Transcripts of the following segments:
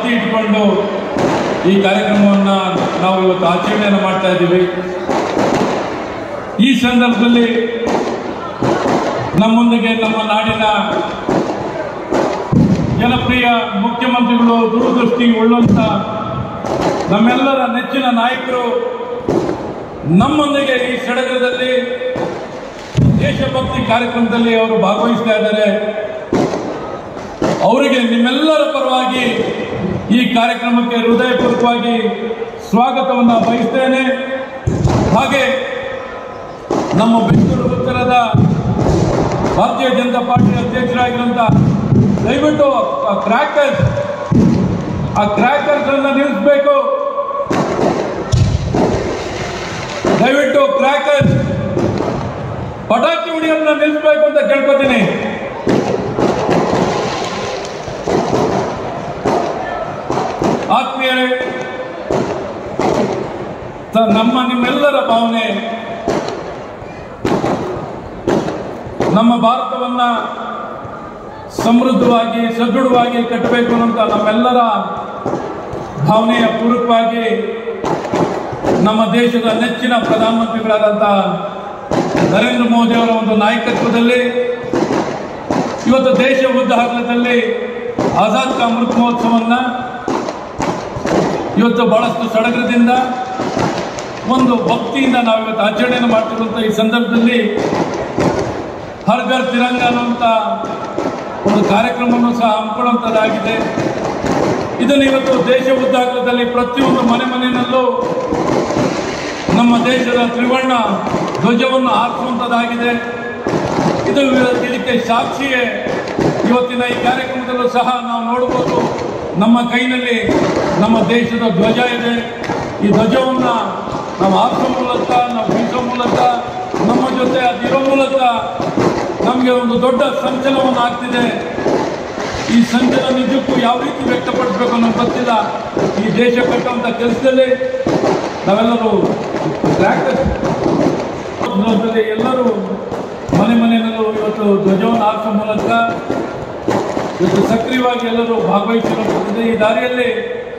ಭಕ್ತಿ ಇಟ್ಕೊಂಡು ಈ ಕಾರ್ಯಕ್ರಮವನ್ನ ನಾವು ಇವತ್ತು ಆಚರಣೆಯನ್ನು ಮಾಡ್ತಾ ಇದ್ದೀವಿ ಈ ಸಂದರ್ಭದಲ್ಲಿ ನಮ್ಮೊಂದಿಗೆ ನಮ್ಮ ನಾಡಿನ ಜನಪ್ರಿಯ ಮುಖ್ಯಮಂತ್ರಿಗಳು ದೂರದೃಷ್ಟಿ ಉಳ್ಳಂತ ನಮ್ಮೆಲ್ಲರ ನೆಚ್ಚಿನ ನಾಯಕರು ನಮ್ಮೊಂದಿಗೆ ಈ ಸಡಗರದಲ್ಲಿ ದೇಶಭಕ್ತಿ ಕಾರ್ಯಕ್ರಮದಲ್ಲಿ ಅವರು ಭಾಗವಹಿಸ್ತಾ ಇದ್ದಾರೆ ಅವರಿಗೆ ನಿಮ್ಮೆಲ್ಲರ ಪರವಾಗಿ ಈ ಕಾರ್ಯಕ್ರಮಕ್ಕೆ ಹೃದಯಪೂರ್ವಕವಾಗಿ ಸ್ವಾಗತವನ್ನು ಬಯಸ್ತೇನೆ ಹಾಗೆ ನಮ್ಮ ಬೆಂಗಳೂರು ಉತ್ತರದ ಭಾರತೀಯ ಜನತಾ ಪಾರ್ಟಿ ಅಧ್ಯಕ್ಷರಾಗಿರುವಂತ ದಯವಿಟ್ಟು ಆ ಕ್ರ್ಯಾಕರ್ಸ್ ಆ ಕ್ರ್ಯಾಕರ್ಸ್ ಅನ್ನ ನಿಲ್ಲಿಸಬೇಕು ದಯವಿಟ್ಟು ಕ್ರ್ಯಾಕರ್ಸ್ ಪಟಾಕಿ ಹುಡಿಯನ್ನ ನಿಲ್ಲಿಸಬೇಕು ಅಂತ ಕೇಳ್ಕೊತೀನಿ ಆತ್ಮೀಯರೇ ತ- ನಮ್ಮ ನಿಮ್ಮೆಲ್ಲರ ಭಾವನೆ ನಮ್ಮ ಭಾರತವನ್ನ ಸಮೃದ್ಧವಾಗಿ ಸದೃಢವಾಗಿ ಕಟ್ಟಬೇಕು ಅಂತ ನಮ್ಮೆಲ್ಲರ ಭಾವನೆಯ ಪೂರಕವಾಗಿ ನಮ್ಮ ದೇಶದ ನೆಚ್ಚಿನ ಪ್ರಧಾನಮಂತ್ರಿಗಳಾದಂಥ ನರೇಂದ್ರ ಮೋದಿ ಅವರ ಒಂದು ನಾಯಕತ್ವದಲ್ಲಿ ಇವತ್ತು ದೇಶ ಉದ್ದಾಹರಣದಲ್ಲಿ ಆಜಾದ್ ಕಾ ಅಮೃತ್ ಮಹೋತ್ಸವನ್ನ ಇವತ್ತು ಬಹಳಷ್ಟು ಸಡಗರದಿಂದ ಒಂದು ಭಕ್ತಿಯಿಂದ ನಾವು ಇವತ್ತು ಆಚರಣೆಯನ್ನು ಮಾಡ್ತಿರುವಂಥ ಈ ಸಂದರ್ಭದಲ್ಲಿ ಹರ್ ಘರ್ ತಿರಂಗ ಅನ್ನುವಂಥ ಒಂದು ಕಾರ್ಯಕ್ರಮವನ್ನು ಸಹ ಹಮ್ಮಿಕೊಳ್ಳುವಂಥದ್ದಾಗಿದೆ ಇದನ್ನು ಇವತ್ತು ದೇಶ ಉದ್ದಾಗದಲ್ಲಿ ಪ್ರತಿಯೊಂದು ಮನೆ ಮನೆಯಲ್ಲೂ ನಮ್ಮ ದೇಶದ ತ್ರಿವರ್ಣ ಧ್ವಜವನ್ನು ಹಾರಿಸುವಂಥದ್ದಾಗಿದೆ ಇದು ಇದಕ್ಕೆ ಸಾಕ್ಷಿಯೇ ಇವತ್ತಿನ ಈ ಕಾರ್ಯಕ್ರಮದಲ್ಲೂ ಸಹ ನಾವು ನೋಡಬಹುದು ನಮ್ಮ ಕೈನಲ್ಲಿ ನಮ್ಮ ದೇಶದ ಧ್ವಜ ಇದೆ ಈ ಧ್ವಜವನ್ನು ನಾವು ಹಾರಿಸೋ ಮೂಲಕ ನಾವು ಬೀಸೋ ಮೂಲಕ ನಮ್ಮ ಜೊತೆ ಅದಿರೋ ಮೂಲಕ ನಮಗೆ ಒಂದು ದೊಡ್ಡ ಸಂಚಲನವನ್ನು ಆಗ್ತಿದೆ ಈ ಸಂಚಲನ ನಿಜಕ್ಕೂ ಯಾವ ರೀತಿ ವ್ಯಕ್ತಪಡಿಸಬೇಕು ಅನ್ನೋದು ಗೊತ್ತಿಲ್ಲ ಈ ದೇಶ ಕಟ್ಟುವಂಥ ಕೆಲಸದಲ್ಲಿ ನಾವೆಲ್ಲರೂ ಟ್ರ್ಯಾಕ್ಟರ್ ಜೊತೆ ಎಲ್ಲರೂ ಮನೆ ಮನೆಯಲ್ಲೂ ಇವತ್ತು ಧ್ವಜವನ್ನು ಹಾರಿಸೋ ಮೂಲಕ ಇವತ್ತು ಸಕ್ರಿಯವಾಗಿ ಎಲ್ಲರೂ ಭಾಗವಹಿಸಿರುವಂಥದ್ದಿದೆ ಈ ದಾರಿಯಲ್ಲಿ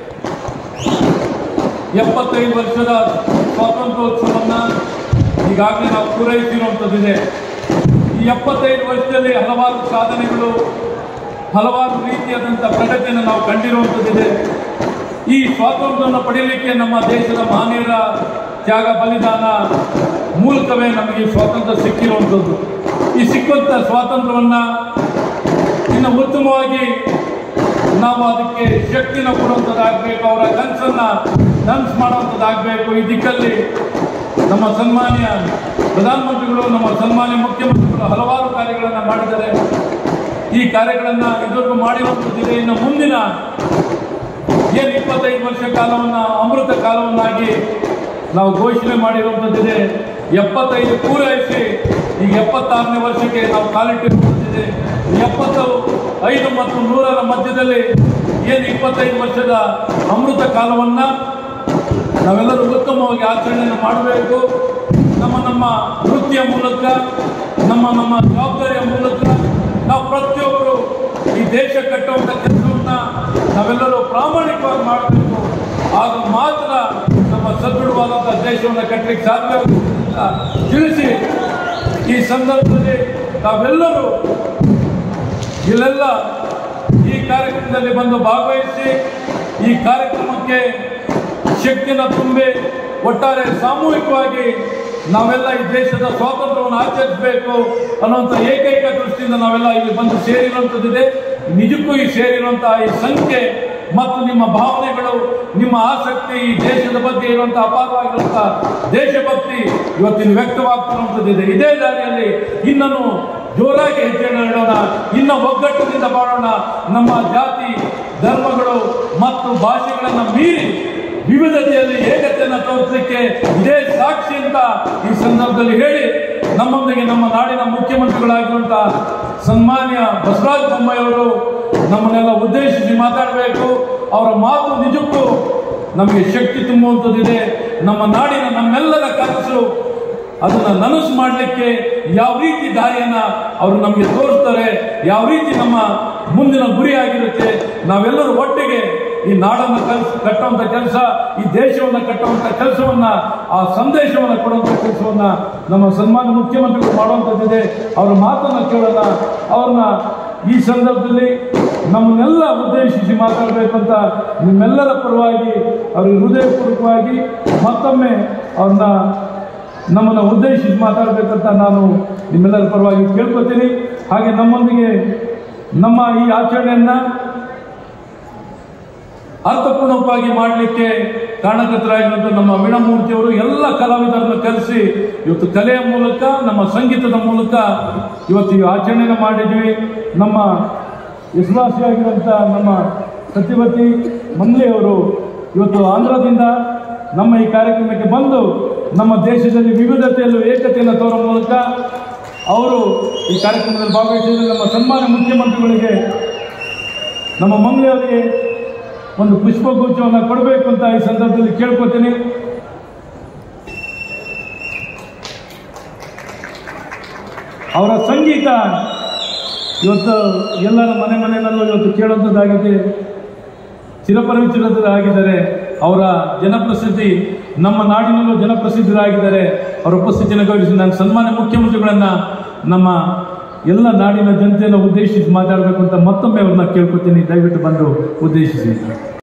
ಎಪ್ಪತ್ತೈದು ವರ್ಷದ ಸ್ವಾತಂತ್ರ್ಯೋತ್ಸವನ್ನ ಈಗಾಗಲೇ ನಾವು ಪೂರೈಸಿರುವಂಥದ್ದಿದೆ ಈ ಎಪ್ಪತ್ತೈದು ವರ್ಷದಲ್ಲಿ ಹಲವಾರು ಸಾಧನೆಗಳು ಹಲವಾರು ರೀತಿಯಾದಂಥ ಪ್ರಗತಿಯನ್ನು ನಾವು ಕಂಡಿರುವಂಥದ್ದಿದೆ ಈ ಸ್ವಾತಂತ್ರ್ಯವನ್ನು ಪಡೆಯಲಿಕ್ಕೆ ನಮ್ಮ ದೇಶದ ಮಹನೀಯರ ತ್ಯಾಗ ಬಲಿದಾನ ಮೂಲಕವೇ ನಮಗೆ ಈ ಸ್ವಾತಂತ್ರ್ಯ ಸಿಕ್ಕಿರುವಂಥದ್ದು ಈ ಸಿಕ್ಕಂಥ ಸ್ವಾತಂತ್ರ್ಯವನ್ನು ಇನ್ನು ಉತ್ತಮವಾಗಿ ನಾವು ಅದಕ್ಕೆ ಶಕ್ತಿನ ಕೊಡುವಂಥದ್ದಾಗಬೇಕು ಅವರ ಕನಸನ್ನ ನನಸು ಮಾಡುವಂಥದ್ದಾಗಬೇಕು ಈ ದಿಕ್ಕಲ್ಲಿ ನಮ್ಮ ಸನ್ಮಾನ್ಯ ಪ್ರಧಾನಮಂತ್ರಿಗಳು ನಮ್ಮ ಸನ್ಮಾನ್ಯ ಮುಖ್ಯಮಂತ್ರಿಗಳು ಹಲವಾರು ಕಾರ್ಯಗಳನ್ನು ಮಾಡಿದ್ದಾರೆ ಈ ಕಾರ್ಯಗಳನ್ನು ಇದುವರೆಗೂ ಮಾಡಿರುವಂಥದ್ದಿದೆ ಇನ್ನು ಮುಂದಿನ ಏನು ಇಪ್ಪತ್ತೈದು ವರ್ಷ ಕಾಲವನ್ನು ಅಮೃತ ಕಾಲವನ್ನಾಗಿ ನಾವು ಘೋಷಣೆ ಮಾಡಿರುವಂಥದ್ದಿದೆ ಎಪ್ಪತ್ತೈದು ಪೂರೈಸಿ ಈಗ ಎಪ್ಪತ್ತಾರನೇ ವರ್ಷಕ್ಕೆ ನಾವು ಕಾಲಿಟ್ಟಿರುವಂಥದ್ದಿದೆ ಎಪ್ಪತ್ತು ಐದು ಮತ್ತು ನೂರರ ಮಧ್ಯದಲ್ಲಿ ಏನು ಇಪ್ಪತ್ತೈದು ವರ್ಷದ ಅಮೃತ ಕಾಲವನ್ನು ನಾವೆಲ್ಲರೂ ಉತ್ತಮವಾಗಿ ಆಚರಣೆಯನ್ನು ಮಾಡಬೇಕು ನಮ್ಮ ನಮ್ಮ ವೃತ್ತಿಯ ಮೂಲಕ ನಮ್ಮ ನಮ್ಮ ಜವಾಬ್ದಾರಿಯ ಮೂಲಕ ನಾವು ಪ್ರತಿಯೊಬ್ಬರು ಈ ದೇಶ ಕಟ್ಟುವಂಥ ಕೆಲಸವನ್ನ ನಾವೆಲ್ಲರೂ ಪ್ರಾಮಾಣಿಕವಾಗಿ ಮಾಡಬೇಕು ಆಗ ಮಾತ್ರ ನಮ್ಮ ಸದೃಢವಾದಂಥ ದೇಶವನ್ನು ಕಟ್ಟಲಿಕ್ಕೆ ಸಾಧ್ಯ ಆಗುತ್ತೆ ಅಂತ ತಿಳಿಸಿ ಈ ಸಂದರ್ಭದಲ್ಲಿ ನಾವೆಲ್ಲರೂ ಇಲ್ಲೆಲ್ಲ ಈ ಕಾರ್ಯಕ್ರಮದಲ್ಲಿ ಬಂದು ಭಾಗವಹಿಸಿ ಈ ಕಾರ್ಯಕ್ರಮಕ್ಕೆ ಶಕ್ತಿನ ತುಂಬಿ ಒಟ್ಟಾರೆ ಸಾಮೂಹಿಕವಾಗಿ ನಾವೆಲ್ಲ ಈ ದೇಶದ ಸ್ವಾತಂತ್ರ್ಯವನ್ನು ಆಚರಿಸಬೇಕು ಅನ್ನುವಂಥ ಏಕೈಕ ದೃಷ್ಟಿಯಿಂದ ನಾವೆಲ್ಲ ಇಲ್ಲಿ ಬಂದು ಸೇರಿರುವಂಥದ್ದಿದೆ ನಿಜಕ್ಕೂ ಈ ಸೇರಿರುವಂತಹ ಈ ಸಂಖ್ಯೆ ಮತ್ತು ನಿಮ್ಮ ಭಾವನೆಗಳು ನಿಮ್ಮ ಆಸಕ್ತಿ ಈ ದೇಶದ ಬಗ್ಗೆ ಇರುವಂತಹ ಅಪಾರವಾಗಿರುವಂತಹ ದೇಶಭಕ್ತಿ ಇವತ್ತಿನ ವ್ಯಕ್ತವಾಗ್ತಿರುವಂಥದ್ದಿದೆ ಇದೇ ದಾರಿಯಲ್ಲಿ ಇನ್ನೂ ಜೋರಾಗಿ ಹೆಜ್ಜೆಯನ್ನು ಇಡೋಣ ಇನ್ನು ಒಗ್ಗಟ್ಟಿನಿಂದ ಬಾಳೋಣ ನಮ್ಮ ಜಾತಿ ಧರ್ಮಗಳು ಮತ್ತು ಭಾಷೆಗಳನ್ನು ಮೀರಿ ವಿವಿಧತೆಯಲ್ಲಿ ಏಕತೆಯನ್ನು ತೋರಿಸಲಿಕ್ಕೆ ಇದೇ ಸಾಕ್ಷಿ ಅಂತ ಈ ಸಂದರ್ಭದಲ್ಲಿ ಹೇಳಿ ನಮ್ಮೊಂದಿಗೆ ನಮ್ಮ ನಾಡಿನ ಮುಖ್ಯಮಂತ್ರಿಗಳಾಗಿರುವಂತಹ ಸನ್ಮಾನ್ಯ ಬಸವರಾಜ ಬೊಮ್ಮಾಯಿಯವರು ನಮ್ಮನ್ನೆಲ್ಲ ಉದ್ದೇಶಿಸಿ ಮಾತಾಡಬೇಕು ಅವರ ಮಾತು ನಿಜಕ್ಕೂ ನಮಗೆ ಶಕ್ತಿ ತುಂಬುವಂಥದ್ದಿದೆ ನಮ್ಮ ನಾಡಿನ ನಮ್ಮೆಲ್ಲರ ಕನಸು ಅದನ್ನ ನನಸು ಮಾಡಲಿಕ್ಕೆ ಯಾವ ರೀತಿ ದಾರಿಯನ್ನ ಅವರು ನಮಗೆ ತೋರಿಸ್ತಾರೆ ಯಾವ ರೀತಿ ನಮ್ಮ ಮುಂದಿನ ಗುರಿಯಾಗಿರುತ್ತೆ ನಾವೆಲ್ಲರೂ ಒಟ್ಟಿಗೆ ಈ ನಾಡನ್ನು ಕಲ್ಸ್ ಕಟ್ಟುವಂತ ಕೆಲಸ ಈ ದೇಶವನ್ನು ಕಟ್ಟುವಂತ ಕೆಲಸವನ್ನ ಆ ಸಂದೇಶವನ್ನು ಕೊಡುವಂತ ಕೆಲಸವನ್ನ ನಮ್ಮ ಸನ್ಮಾನ್ಯ ಮುಖ್ಯಮಂತ್ರಿಗಳು ಮಾಡುವಂಥದ್ದಿದೆ ಅವರ ಮಾತನ್ನ ಕೇಳೋಣ ಅವ್ರನ್ನ ಈ ಸಂದರ್ಭದಲ್ಲಿ ನಮ್ಮನ್ನೆಲ್ಲ ಉದ್ದೇಶಿಸಿ ಮಾತಾಡಬೇಕಂತ ನಿಮ್ಮೆಲ್ಲರ ಪರವಾಗಿ ಅವರಿಗೆ ಹೃದಯಪೂರ್ವಕವಾಗಿ ಮತ್ತೊಮ್ಮೆ ಅವ್ರನ್ನ ನಮ್ಮನ್ನು ಉದ್ದೇಶಿಸಿ ಮಾತಾಡಬೇಕಂತ ನಾನು ನಿಮ್ಮೆಲ್ಲರ ಪರವಾಗಿ ಕೇಳ್ಕೊತೀನಿ ಹಾಗೆ ನಮ್ಮೊಂದಿಗೆ ನಮ್ಮ ಈ ಆಚರಣೆಯನ್ನ ಅರ್ಥಪೂರ್ಣವಾಗಿ ಮಾಡಲಿಕ್ಕೆ ಕಾರಣಕರ್ತರಾಗಿರುವಂಥ ನಮ್ಮ ವೀಣಮೂರ್ತಿಯವರು ಎಲ್ಲ ಕಲಾವಿದರನ್ನು ಕರೆಸಿ ಇವತ್ತು ಕಲೆಯ ಮೂಲಕ ನಮ್ಮ ಸಂಗೀತದ ಮೂಲಕ ಇವತ್ತು ಈ ಆಚರಣೆಯನ್ನು ಮಾಡಿದ್ವಿ ನಮ್ಮ ವಿಶ್ವಾಸಿಯಾಗಿರುವಂಥ ನಮ್ಮ ಸತ್ಯವತಿ ಮಂಗ್ಲಿಯವರು ಇವತ್ತು ಆಂಧ್ರದಿಂದ ನಮ್ಮ ಈ ಕಾರ್ಯಕ್ರಮಕ್ಕೆ ಬಂದು ನಮ್ಮ ದೇಶದಲ್ಲಿ ವಿವಿಧತೆಯಲ್ಲೂ ಏಕತೆಯನ್ನು ತೋರುವ ಮೂಲಕ ಅವರು ಈ ಕಾರ್ಯಕ್ರಮದಲ್ಲಿ ಭಾಗವಹಿಸಿದ ನಮ್ಮ ಸನ್ಮಾನ್ಯ ಮುಖ್ಯಮಂತ್ರಿಗಳಿಗೆ ನಮ್ಮ ಮಂಗಳೂರಿಗೆ ಒಂದು ಪುಷ್ಪಗುಚ್ಛವನ್ನು ಕೊಡಬೇಕು ಅಂತ ಈ ಸಂದರ್ಭದಲ್ಲಿ ಕೇಳ್ಕೊತೀನಿ ಅವರ ಸಂಗೀತ ಇವತ್ತು ಎಲ್ಲರ ಮನೆ ಮನೆಯಲ್ಲೂ ಇವತ್ತು ಕೇಳುವಂಥದ್ದಾಗಿದೆ ಚಿರಪರಿಚಿತರಾಗಿದ್ದಾರೆ ಅವರ ಜನಪ್ರಸಿದ್ಧಿ ನಮ್ಮ ನಾಡಿನಲ್ಲೂ ಜನಪ್ರಸಿದ್ಧರಾಗಿದ್ದಾರೆ ಅವರ ಉಪಸ್ಥಿತಿಯನ್ನು ಗೌರವಿಸಿ ನಾನು ಸನ್ಮಾನ್ಯ ಮುಖ್ಯಮಂತ್ರಿಗಳನ್ನ ನಮ್ಮ ಎಲ್ಲ ನಾಡಿನ ಜನತೆಯನ್ನು ಉದ್ದೇಶಿಸಿ ಮಾತಾಡಬೇಕು ಅಂತ ಮತ್ತೊಮ್ಮೆ ಅವ್ರನ್ನ ಕೇಳ್ಕೊತೀನಿ ದಯವಿಟ್ಟು ಬಂದು ಉದ್ದೇಶಿಸಿ